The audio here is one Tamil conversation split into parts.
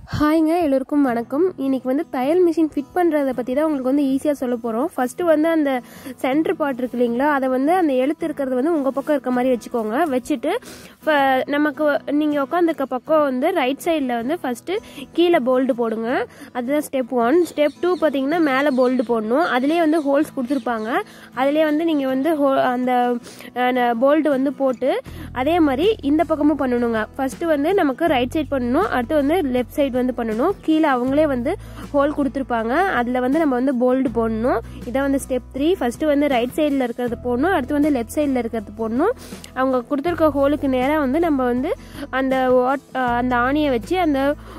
ஹாய்ங்க எல்லோருக்கும் வணக்கம் இன்னைக்கு வந்து தையல் மிஷின் ஃபிட் பண்ணுறதை பற்றி தான் உங்களுக்கு வந்து ஈஸியாக சொல்ல போகிறோம் ஃபஸ்ட்டு வந்து அந்த சென்டர் பார்ட் இருக்கு இல்லைங்களா அதை வந்து அந்த எழுத்து இருக்கிறது வந்து உங்கள் பக்கம் இருக்க மாதிரி வச்சுக்கோங்க வச்சுட்டு இப்போ நமக்கு நீங்கள் உட்காந்துருக்க பக்கம் வந்து ரைட் சைடில் வந்து ஃபஸ்ட்டு கீழே போல்டு போடுங்க அதுதான் ஸ்டெப் ஒன் ஸ்டெப் டூ பார்த்தீங்கன்னா மேலே போல்டு போடணும் அதுலேயே வந்து ஹோல்ஸ் கொடுத்துருப்பாங்க அதுலேயே வந்து நீங்கள் வந்து ஹோ அந்த போல்டு வந்து போட்டு அதே மாதிரி இந்த பக்கமும் பண்ணணுங்க ஃபர்ஸ்ட் வந்து நமக்கு ரைட் சைடு பண்ணணும் அடுத்து வந்து லெஃப்ட் சைடு வந்து பண்ணணும் கீழே அவங்களே வந்து ஹோல் கொடுத்துருப்பாங்க அதில் வந்து நம்ம வந்து போல்டு போடணும் இதான் வந்து ஸ்டெப் த்ரீ ஃபர்ஸ்ட் வந்து ரைட் சைடில் இருக்கிறது போடணும் அடுத்து வந்து லெஃப்ட் சைடில் இருக்கிறது போடணும் அவங்க கொடுத்துருக்க ஹோலுக்கு நேராக வந்து நம்ம வந்து அந்த வாட் அந்த ஆணியை வச்சு அந்த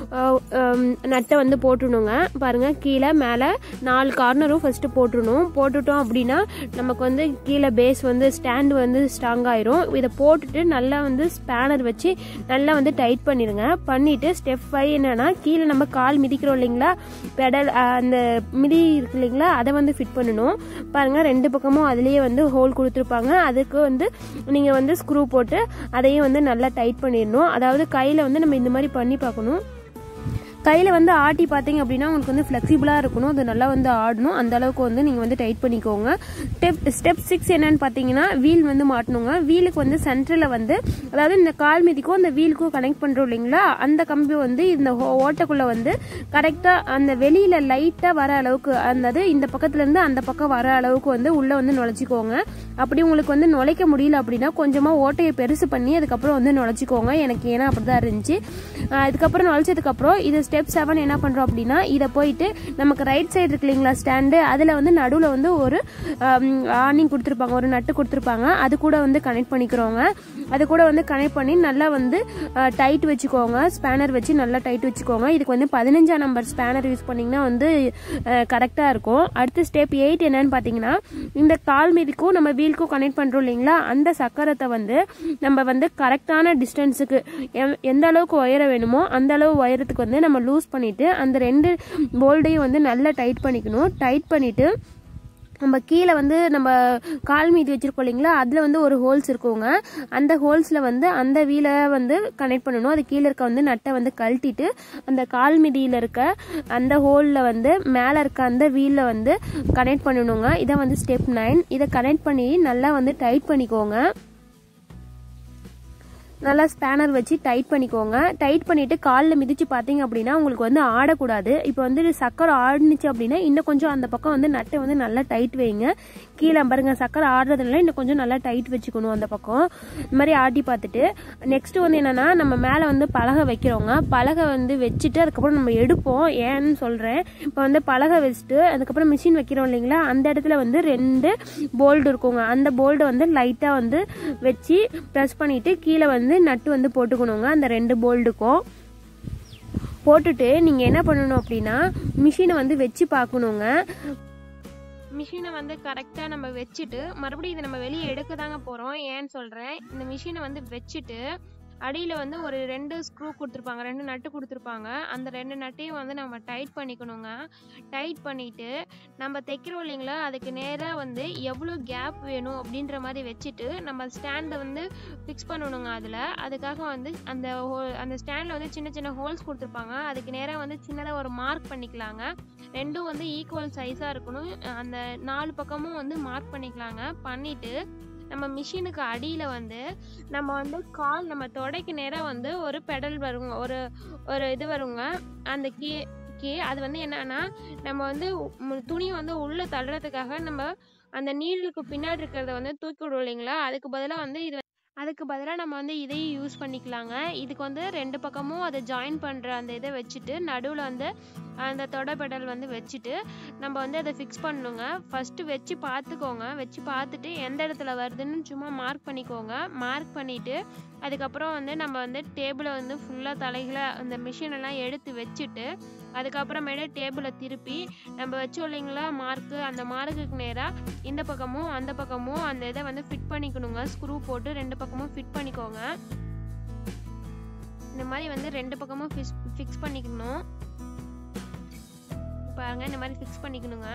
நட்டை வந்து போட்டுடணுங்க பாருங்க கீழே மேலே நாலு கார்னரும் ஃபர்ஸ்ட் போட்டுடணும் போட்டுட்டோம் அப்படின்னா நமக்கு வந்து கீழே பேஸ் வந்து ஸ்டாண்டு வந்து ஸ்ட்ராங் ஆயிரும் இதை போட்டுட்டு நல்லா வந்து ஸ்பேனர் வச்சு நல்லா வந்து டைட் பண்ணிடுங்க பண்ணிட்டு ஸ்டெப் ஃபைவ் என்னன்னா கீழே நம்ம கால் மிதிக்கிறோம் இல்லைங்களா பெடல் அந்த மிதி இருக்கு இல்லைங்களா அதை வந்து ஃபிட் பண்ணணும் பாருங்க ரெண்டு பக்கமும் அதுலேயே வந்து ஹோல் கொடுத்துருப்பாங்க அதுக்கு வந்து நீங்கள் வந்து ஸ்க்ரூ போட்டு அதையும் வந்து நல்லா டைட் பண்ணிடணும் அதாவது கையில் வந்து நம்ம இந்த மாதிரி பண்ணி பார்க்கணும் கையில் வந்து ஆட்டி பார்த்தீங்க அப்படின்னா உங்களுக்கு வந்து ஃப்ளெக்சிபிளாக இருக்கணும் அது நல்லா வந்து ஆடணும் அந்த அளவுக்கு வந்து நீங்கள் வந்து டைட் பண்ணிக்கோங்க ஸ்டெப் ஸ்டெப் சிக்ஸ் என்னன்னு பார்த்தீங்கன்னா வீல் வந்து மாட்டணுங்க வீலுக்கு வந்து சென்டரில் வந்து அதாவது இந்த கால் மீதிக்கும் அந்த வீலுக்கும் கனெக்ட் பண்ணுறோம் இல்லைங்களா அந்த கம்பி வந்து இந்த ஓட்டக்குள்ளே வந்து கரெக்டாக அந்த வெளியில் லைட்டாக வர அளவுக்கு அதாவது இந்த பக்கத்துலேருந்து அந்த பக்கம் வர அளவுக்கு வந்து உள்ளே வந்து நுழைச்சிக்கோங்க அப்படி உங்களுக்கு வந்து நுழைக்க முடியல அப்படின்னா கொஞ்சமாக ஓட்டையை பெருசு பண்ணி அதுக்கப்புறம் வந்து நுழைச்சிக்கோங்க எனக்கு ஏன்னா அப்படி தான் இருந்துச்சு அதுக்கப்புறம் நுழைச்சதுக்கப்புறம் இது ஸ்டெப் செவன் என்ன பண்ணுறோம் அப்படின்னா இதை போயிட்டு நமக்கு ரைட் சைடு இருக்கு இல்லைங்களா ஸ்டாண்டு அதில் வந்து நடுவில் வந்து ஒரு ஆர்னிங் கொடுத்துருப்பாங்க ஒரு நட்டு கொடுத்துருப்பாங்க அது கூட வந்து கனெக்ட் பண்ணிக்கிறோங்க அது கூட வந்து கனெக்ட் பண்ணி நல்லா வந்து டைட் வச்சுக்கோங்க ஸ்பேனர் வச்சு நல்லா டைட் வச்சுக்கோங்க இதுக்கு வந்து பதினஞ்சாம் நம்பர் ஸ்பேனர் யூஸ் பண்ணிங்கன்னா வந்து கரெக்டாக இருக்கும் அடுத்து ஸ்டெப் எயிட் என்னன்னு பார்த்தீங்கன்னா இந்த கால் மீதிக்கும் நம்ம வீலுக்கும் கனெக்ட் பண்ணுறோம் இல்லைங்களா அந்த சக்கரத்தை வந்து நம்ம வந்து கரெக்டான டிஸ்டன்ஸுக்கு எந்த அளவுக்கு உயர வேணுமோ அந்த அளவு உயரத்துக்கு வந்து நம்ம லூஸ் பண்ணிவிட்டு அந்த ரெண்டு போல்டையும் வந்து நல்லா டைட் பண்ணிக்கணும் டைட் பண்ணிவிட்டு நம்ம கீழே வந்து நம்ம கால் மீதி வச்சுருக்கோம் இல்லைங்களா அதில் வந்து ஒரு ஹோல்ஸ் இருக்குங்க அந்த ஹோல்ஸில் வந்து அந்த வீலை வந்து கனெக்ட் பண்ணணும் அது கீழே இருக்க வந்து நட்டை வந்து கழட்டிட்டு அந்த கால் மீதியில் இருக்க அந்த ஹோலில் வந்து மேலே இருக்க அந்த வீலில் வந்து கனெக்ட் பண்ணணுங்க இதை வந்து ஸ்டெப் நைன் இதை கனெக்ட் பண்ணி நல்லா வந்து டைட் பண்ணிக்கோங்க நல்லா ஸ்பேனர் வச்சு டைட் பண்ணிக்கோங்க டைட் பண்ணிவிட்டு காலில் மிதித்து பார்த்தீங்க அப்படின்னா உங்களுக்கு வந்து ஆடக்கூடாது இப்போ வந்து சக்கரை ஆடுனுச்சு அப்படின்னா இன்னும் கொஞ்சம் அந்த பக்கம் வந்து நட்டை வந்து நல்லா டைட் வைங்க கீழே பாருங்க சக்கரை ஆடுறதுனால இன்னும் கொஞ்சம் நல்லா டைட் வச்சுக்கணும் அந்த பக்கம் இந்த மாதிரி ஆட்டி பார்த்துட்டு நெக்ஸ்ட் வந்து என்னன்னா நம்ம மேலே வந்து பலகை வைக்கிறோங்க பலகை வந்து வச்சுட்டு அதுக்கப்புறம் நம்ம எடுப்போம் ஏன்னு சொல்கிறேன் இப்போ வந்து பலகை வச்சுட்டு அதுக்கப்புறம் மிஷின் வைக்கிறோம் இல்லைங்களா அந்த இடத்துல வந்து ரெண்டு போல்டு இருக்குங்க அந்த போல்டு வந்து லைட்டாக வந்து வச்சு ப்ரெஸ் பண்ணிவிட்டு கீழே வந்து நட்டு வந்து போட்டுக்கணுங்க அந்த ரெண்டு போல்டுக்கும் போட்டுட்டு நீங்கள் என்ன பண்ணணும் அப்படின்னா மிஷினை வந்து வச்சு பார்க்கணுங்க மிஷினை வந்து கரெக்டாக நம்ம வச்சுட்டு மறுபடியும் இதை நம்ம வெளியே எடுக்க தாங்க போகிறோம் ஏன்னு சொல்கிறேன் இந்த மிஷினை வந்து வச்சுட்டு அடியில் வந்து ஒரு ரெண்டு ஸ்க்ரூ கொடுத்துருப்பாங்க ரெண்டு நட்டு கொடுத்துருப்பாங்க அந்த ரெண்டு நட்டையும் வந்து நம்ம டைட் பண்ணிக்கணுங்க டைட் பண்ணிவிட்டு நம்ம தைக்கிறோம் இல்லைங்களா அதுக்கு நேராக வந்து எவ்வளோ கேப் வேணும் அப்படின்ற மாதிரி வச்சுட்டு நம்ம ஸ்டாண்டை வந்து ஃபிக்ஸ் பண்ணணுங்க அதில் அதுக்காக வந்து அந்த ஹோ அந்த ஸ்டாண்டில் வந்து சின்ன சின்ன ஹோல்ஸ் கொடுத்துருப்பாங்க அதுக்கு நேராக வந்து சின்னதாக ஒரு மார்க் பண்ணிக்கலாங்க ரெண்டும் வந்து ஈக்குவல் சைஸாக இருக்கணும் அந்த நாலு பக்கமும் வந்து மார்க் பண்ணிக்கலாங்க பண்ணிவிட்டு நம்ம மிஷினுக்கு அடியில் வந்து நம்ம வந்து கால் நம்ம தொடைக்கு நேராக வந்து ஒரு பெடல் வருங்க ஒரு ஒரு இது வருங்க அந்த கீ கீ அது வந்து என்னன்னா நம்ம வந்து துணியை வந்து உள்ளே தள்ளுறதுக்காக நம்ம அந்த நீடலுக்கு பின்னாடி இருக்கிறத வந்து தூக்கி விடுவோம் இல்லைங்களா அதுக்கு பதிலாக வந்து இது அதுக்கு பதிலாக நம்ம வந்து இதையும் யூஸ் பண்ணிக்கலாங்க இதுக்கு வந்து ரெண்டு பக்கமும் அதை ஜாயின் பண்ணுற அந்த இதை வச்சுட்டு நடுவில் வந்து அந்த தொடை பெடல் வந்து வச்சுட்டு நம்ம வந்து அதை ஃபிக்ஸ் பண்ணணுங்க ஃபஸ்ட்டு வச்சு பார்த்துக்கோங்க வச்சு பார்த்துட்டு எந்த இடத்துல வருதுன்னு சும்மா மார்க் பண்ணிக்கோங்க மார்க் பண்ணிவிட்டு அதுக்கப்புறம் வந்து நம்ம வந்து டேபிளை வந்து ஃபுல்லாக தலைகளை அந்த மிஷினெல்லாம் எடுத்து வச்சுட்டு அதுக்கப்புறமேட்டு டேபிளை திருப்பி நம்ம வச்சோம் இல்லைங்களா மார்க்கு அந்த மார்க்குக்கு நேராக இந்த பக்கமும் அந்த பக்கமும் அந்த இதை வந்து ஃபிட் பண்ணிக்கணுங்க ஸ்க்ரூ போட்டு ரெண்டு பக்கமும் ஃபிட் பண்ணிக்கோங்க இந்த மாதிரி வந்து ரெண்டு பக்கமும் ஃபிக்ஸ் ஃபிக்ஸ் பண்ணிக்கணும் பாருங்க இந்த மாதிரி ஃபிக்ஸ் பண்ணிக்கணுங்க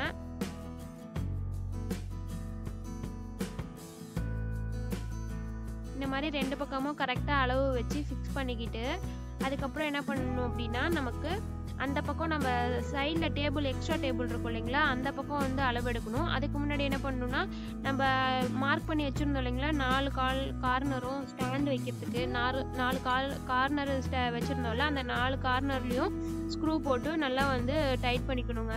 இந்த மாதிரி ரெண்டு பக்கமும் கரெக்டாக அளவு வச்சு ஃபிக்ஸ் பண்ணிக்கிட்டு அதுக்கப்புறம் என்ன பண்ணணும் அப்படின்னா நமக்கு அந்த பக்கம் நம்ம சைடில் டேபிள் எக்ஸ்ட்ரா டேபிள் இருக்கும் இல்லைங்களா அந்த பக்கம் வந்து அளவெடுக்கணும் அதுக்கு முன்னாடி என்ன பண்ணணும்னா நம்ம மார்க் பண்ணி வச்சுருந்தோம் இல்லைங்களா நாலு கால் கார்னரும் ஸ்டாண்ட் வைக்கிறதுக்கு நாலு நாலு கால் கார்னர் ஸ்டா வச்சுருந்தோம்ல அந்த நாலு கார்னர்லேயும் ஸ்க்ரூ போட்டு நல்லா வந்து டைட் பண்ணிக்கணுங்க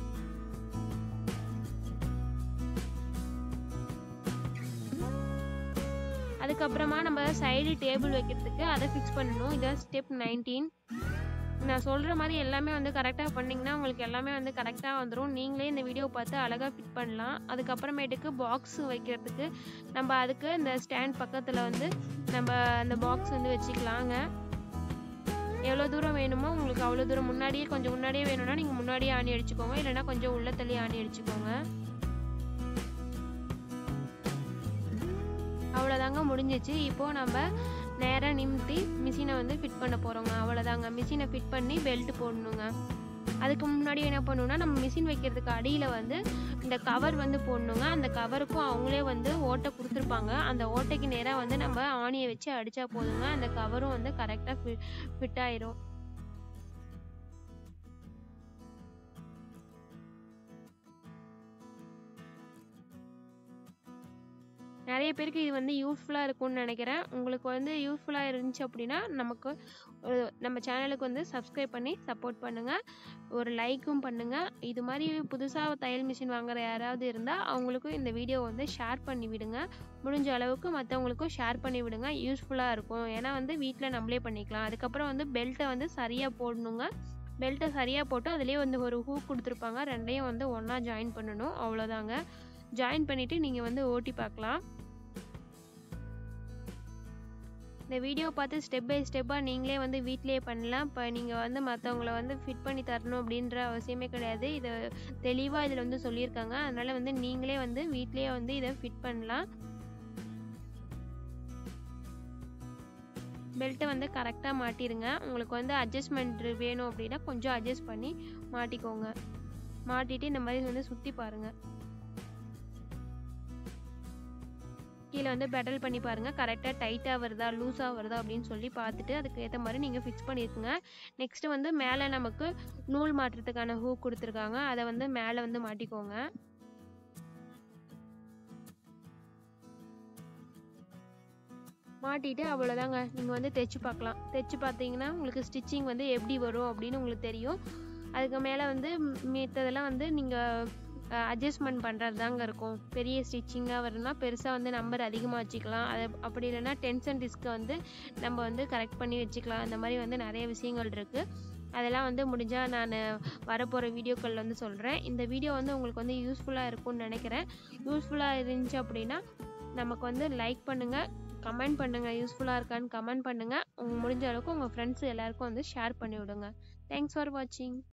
அதுக்கப்புறமா நம்ம சைடு டேபிள் வைக்கிறதுக்கு அதை ஃபிக்ஸ் பண்ணணும் இதான் ஸ்டெப் நைன்டீன் நான் சொல்கிற மாதிரி எல்லாமே வந்து கரெக்டாக பண்ணிங்கன்னா உங்களுக்கு எல்லாமே வந்து கரெக்டாக வந்துடும் நீங்களே இந்த வீடியோ பார்த்து அழகாக ஃபிட் பண்ணலாம் அதுக்கப்புறமேட்டுக்கு பாக்ஸ் வைக்கிறதுக்கு நம்ம அதுக்கு இந்த ஸ்டாண்ட் பக்கத்தில் வந்து நம்ம அந்த பாக்ஸ் வந்து வச்சுக்கலாங்க எவ்வளோ தூரம் வேணுமோ உங்களுக்கு அவ்வளோ தூரம் முன்னாடியே கொஞ்சம் முன்னாடியே வேணும்னா நீங்கள் முன்னாடியே ஆணி அடிச்சுக்கோங்க இல்லைனா கொஞ்சம் உள்ள தள்ளி ஆணி அடிச்சுக்கோங்க அவ்வளோதாங்க முடிஞ்சிச்சு இப்போது நம்ம நேராக நிமித்தி மிஷினை வந்து ஃபிட் பண்ண போகிறோங்க அவ்வளோதாங்க மிஷினை ஃபிட் பண்ணி பெல்ட் போடணுங்க அதுக்கு முன்னாடி என்ன பண்ணணும்னா நம்ம மிஷின் வைக்கிறதுக்கு அடியில் வந்து இந்த கவர் வந்து போடணுங்க அந்த கவருக்கும் அவங்களே வந்து ஓட்டை கொடுத்துருப்பாங்க அந்த ஓட்டைக்கு நேராக வந்து நம்ம ஆணியை வச்சு அடித்தா போதுங்க அந்த கவரும் வந்து கரெக்டாக ஃபிட் ஃபிட் ஆயிரும் நிறைய பேருக்கு இது வந்து யூஸ்ஃபுல்லாக இருக்கும்னு நினைக்கிறேன் உங்களுக்கு வந்து யூஸ்ஃபுல்லாக இருந்துச்சு அப்படின்னா நமக்கு ஒரு நம்ம சேனலுக்கு வந்து சப்ஸ்கிரைப் பண்ணி சப்போர்ட் பண்ணுங்கள் ஒரு லைக்கும் பண்ணுங்கள் இது மாதிரி புதுசாக தையல் மிஷின் வாங்குற யாராவது இருந்தால் அவங்களுக்கும் இந்த வீடியோ வந்து ஷேர் பண்ணி விடுங்க முடிஞ்ச அளவுக்கு மற்றவங்களுக்கும் ஷேர் பண்ணி விடுங்க யூஸ்ஃபுல்லாக இருக்கும் ஏன்னா வந்து வீட்டில் நம்மளே பண்ணிக்கலாம் அதுக்கப்புறம் வந்து பெல்ட்டை வந்து சரியாக போடணுங்க பெல்ட்டை சரியாக போட்டு அதுலேயே வந்து ஒரு ஹூ கொடுத்துருப்பாங்க ரெண்டையும் வந்து ஒன்றா ஜாயின் பண்ணணும் அவ்வளோதாங்க ஜாயின் பண்ணிவிட்டு நீங்கள் வந்து ஓட்டி பார்க்கலாம் இந்த வீடியோ பார்த்து ஸ்டெப் பை ஸ்டெப்பாக நீங்களே வந்து வீட்டிலே பண்ணலாம் இப்போ நீங்கள் வந்து மற்றவங்கள வந்து ஃபிட் பண்ணி தரணும் அப்படின்ற அவசியமே கிடையாது இதை தெளிவாக இதில் வந்து சொல்லியிருக்காங்க அதனால் வந்து நீங்களே வந்து வீட்லேயே வந்து இதை ஃபிட் பண்ணலாம் பெல்ட்டை வந்து கரெக்டாக மாட்டிடுங்க உங்களுக்கு வந்து அட்ஜஸ்ட்மெண்ட் வேணும் அப்படின்னா கொஞ்சம் அட்ஜஸ்ட் பண்ணி மாட்டிக்கோங்க மாட்டிட்டு இந்த மாதிரி வந்து சுற்றி பாருங்கள் கீழே வந்து பெடல் பண்ணி பாருங்கள் கரெக்டாக டைட்டாக வருதா லூஸாக வருதா அப்படின்னு சொல்லி பார்த்துட்டு அதுக்கு ஏற்ற மாதிரி நீங்கள் ஃபிக்ஸ் பண்ணியிருக்குங்க நெக்ஸ்ட்டு வந்து மேலே நமக்கு நூல் மாட்டுறதுக்கான ஹூக் கொடுத்துருக்காங்க அதை வந்து மேலே வந்து மாட்டிக்கோங்க மாட்டிட்டு அவ்வளோதாங்க நீங்கள் வந்து தைச்சு பார்க்கலாம் தைச்சு பார்த்தீங்கன்னா உங்களுக்கு ஸ்டிச்சிங் வந்து எப்படி வரும் அப்படின்னு உங்களுக்கு தெரியும் அதுக்கு மேலே வந்து மித்ததெல்லாம் வந்து நீங்கள் அட்ஜஸ்ட்மெண்ட் பண்ணுறது தாங்க இருக்கும் பெரிய ஸ்டிச்சிங்காக வரும்னா பெருசாக வந்து நம்பர் அதிகமாக வச்சுக்கலாம் அது அப்படி இல்லைன்னா டென்ஷன் டிஸ்க்கை வந்து நம்ம வந்து கரெக்ட் பண்ணி வச்சுக்கலாம் அந்த மாதிரி வந்து நிறைய விஷயங்கள் இருக்குது அதெல்லாம் வந்து முடிஞ்சால் நான் வரப்போகிற வீடியோக்கள் வந்து சொல்கிறேன் இந்த வீடியோ வந்து உங்களுக்கு வந்து யூஸ்ஃபுல்லாக இருக்கும்னு நினைக்கிறேன் யூஸ்ஃபுல்லாக இருந்துச்சு அப்படின்னா நமக்கு வந்து லைக் பண்ணுங்கள் கமெண்ட் பண்ணுங்கள் யூஸ்ஃபுல்லாக இருக்கான்னு கமெண்ட் பண்ணுங்கள் உங்கள் முடிஞ்ச அளவுக்கு உங்கள் ஃப்ரெண்ட்ஸ் எல்லாருக்கும் வந்து ஷேர் பண்ணி விடுங்க தேங்க்ஸ் ஃபார் வாட்சிங்